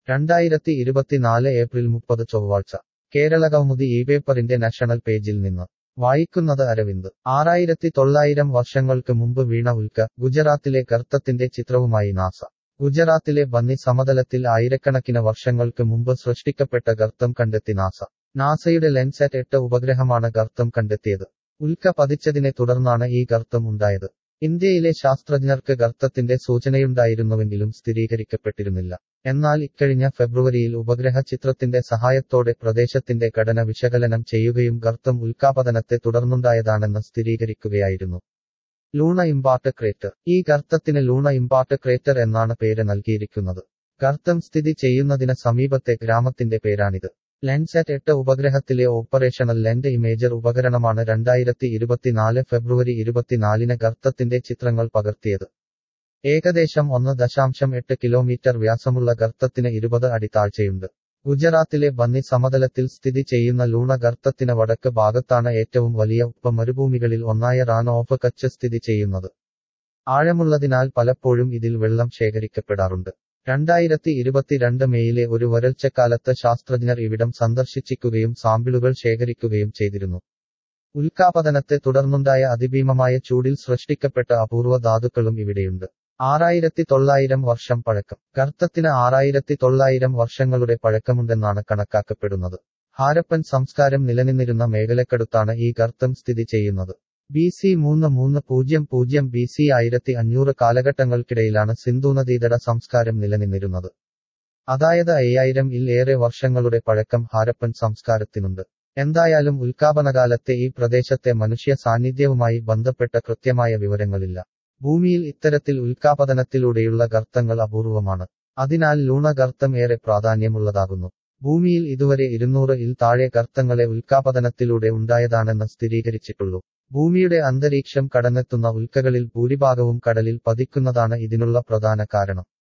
രണ്ടായിരത്തി ഇരുപത്തിനാല് ഏപ്രിൽ മുപ്പത് ചൊവ്വാഴ്ച കേരള കൗമുദി ഈ പേപ്പറിന്റെ നാഷണൽ പേജിൽ നിന്ന് വായിക്കുന്നത് അരവിന്ദ് ആറായിരത്തി തൊള്ളായിരം വർഷങ്ങൾക്ക് മുമ്പ് വീണ ഉൽക്ക ഗുജറാത്തിലെ ഗർത്തത്തിന്റെ ചിത്രവുമായി നാസ ഗുജറാത്തിലെ ബന്നി സമതലത്തിൽ ആയിരക്കണക്കിന് വർഷങ്ങൾക്ക് മുമ്പ് സൃഷ്ടിക്കപ്പെട്ട ഗർത്തം കണ്ടെത്തി നാസ നാസയുടെ ലെൻസാറ്റ് എട്ട് ഉപഗ്രഹമാണ് ഗർത്തം കണ്ടെത്തിയത് ഉൽക്ക പതിച്ചതിനെ തുടർന്നാണ് ഈ ഗർത്തം ഉണ്ടായത് ഇന്ത്യയിലെ ശാസ്ത്രജ്ഞർക്ക് ഗർത്തത്തിന്റെ സൂചനയുണ്ടായിരുന്നുവെങ്കിലും സ്ഥിരീകരിക്കപ്പെട്ടിരുന്നില്ല എന്നാൽ ഇക്കഴിഞ്ഞ ഫെബ്രുവരിയിൽ ഉപഗ്രഹ ചിത്രത്തിന്റെ സഹായത്തോടെ പ്രദേശത്തിന്റെ ഘടന വിശകലനം ചെയ്യുകയും ഗർത്തം ഉൽക്കാപതനത്തെ തുടർന്നുണ്ടായതാണെന്ന് സ്ഥിരീകരിക്കുകയായിരുന്നു ലൂണ ഇമ്പാർട്ട് ക്രേറ്റർ ഈ ഗർത്തത്തിന് ലൂണ ഇമ്പാർട്ട് ക്രേറ്റർ എന്നാണ് പേര് നൽകിയിരിക്കുന്നത് ഗർത്തം സ്ഥിതി ചെയ്യുന്നതിന് സമീപത്തെ ഗ്രാമത്തിന്റെ പേരാണിത് ലെൻസാറ്റ് എട്ട് ഉപഗ്രഹത്തിലെ ഓപ്പറേഷണൽ ലെൻഡ് ഇമേജർ ഉപകരണമാണ് രണ്ടായിരത്തി ഇരുപത്തിനാല് ഫെബ്രുവരി ഇരുപത്തിനാലിന് ഗർത്തത്തിന്റെ ചിത്രങ്ങൾ പകർത്തിയത് ഏകദേശം ഒന്ന് ദശാംശം എട്ട് കിലോമീറ്റർ വ്യാസമുള്ള ഗർത്തത്തിന് ഇരുപത് അടി താഴ്ചയുണ്ട് ഗുജറാത്തിലെ ബന്നി സമതലത്തിൽ സ്ഥിതി ചെയ്യുന്ന ലൂണ ഗർത്തത്തിന് വടക്ക് ഭാഗത്താണ് ഏറ്റവും വലിയ ഉപ്പ മരുഭൂമികളിൽ ഒന്നായ റാൻ ഓഫ് കച്ച് സ്ഥിതി ചെയ്യുന്നത് ആഴമുള്ളതിനാൽ പലപ്പോഴും ഇതിൽ വെള്ളം ശേഖരിക്കപ്പെടാറുണ്ട് രണ്ടായിരത്തി ഇരുപത്തിരണ്ട് മെയിലെ ഒരു വരൾച്ചക്കാലത്ത് ശാസ്ത്രജ്ഞർ ഇവിടം സന്ദർശിച്ചിക്കുകയും സാമ്പിളുകൾ ശേഖരിക്കുകയും ചെയ്തിരുന്നു ഉൽക്കാപതനത്തെ തുടർന്നുണ്ടായ അതിഭീമമായ ചൂടിൽ സൃഷ്ടിക്കപ്പെട്ട അപൂർവ ധാതുക്കളും ഇവിടെയുണ്ട് ആറായിരത്തി തൊള്ളായിരം വർഷം പഴക്കം ഗർത്തത്തിന് ആറായിരത്തി തൊള്ളായിരം വർഷങ്ങളുടെ പഴക്കമുണ്ടെന്നാണ് കണക്കാക്കപ്പെടുന്നത് ഹാരപ്പൻ സംസ്കാരം നിലനിന്നിരുന്ന മേഖലക്കടുത്താണ് ഈ ഗർത്തം സ്ഥിതി ചെയ്യുന്നത് ബി സി മൂന്ന് മൂന്ന് പൂജ്യം പൂജ്യം ബി സി ആയിരത്തി അഞ്ഞൂറ് കാലഘട്ടങ്ങൾക്കിടയിലാണ് സിന്ധുനദീതട സംസ്കാരം നിലനിന്നിരുന്നത് അതായത് അയ്യായിരം ഇൽ ഏറെ വർഷങ്ങളുടെ പഴക്കം ഹാരപ്പൻ സംസ്കാരത്തിനുണ്ട് എന്തായാലും ഉൽക്കാപനകാലത്തെ ഈ പ്രദേശത്തെ മനുഷ്യ സാന്നിധ്യവുമായി ബന്ധപ്പെട്ട കൃത്യമായ വിവരങ്ങളില്ല ഭൂമിയിൽ ഇത്തരത്തിൽ ഉൽക്കാപതനത്തിലൂടെയുള്ള ഗർത്തങ്ങൾ അപൂർവമാണ് അതിനാൽ ലൂണ ഗർത്തം ഏറെ പ്രാധാന്യമുള്ളതാകുന്നു ഭൂമിയിൽ ഇതുവരെ ഇരുന്നൂറ് ഇൽ താഴെ ഗർത്തങ്ങളെ ഉൽക്കാപതനത്തിലൂടെ ഉണ്ടായതാണെന്ന് സ്ഥിരീകരിച്ചിട്ടുള്ളൂ ഭൂമിയുടെ അന്തരീക്ഷം കടന്നെത്തുന്ന ഉൽക്കകളിൽ ഭൂരിഭാഗവും കടലിൽ പതിക്കുന്നതാണ് ഇതിനുള്ള പ്രധാന കാരണം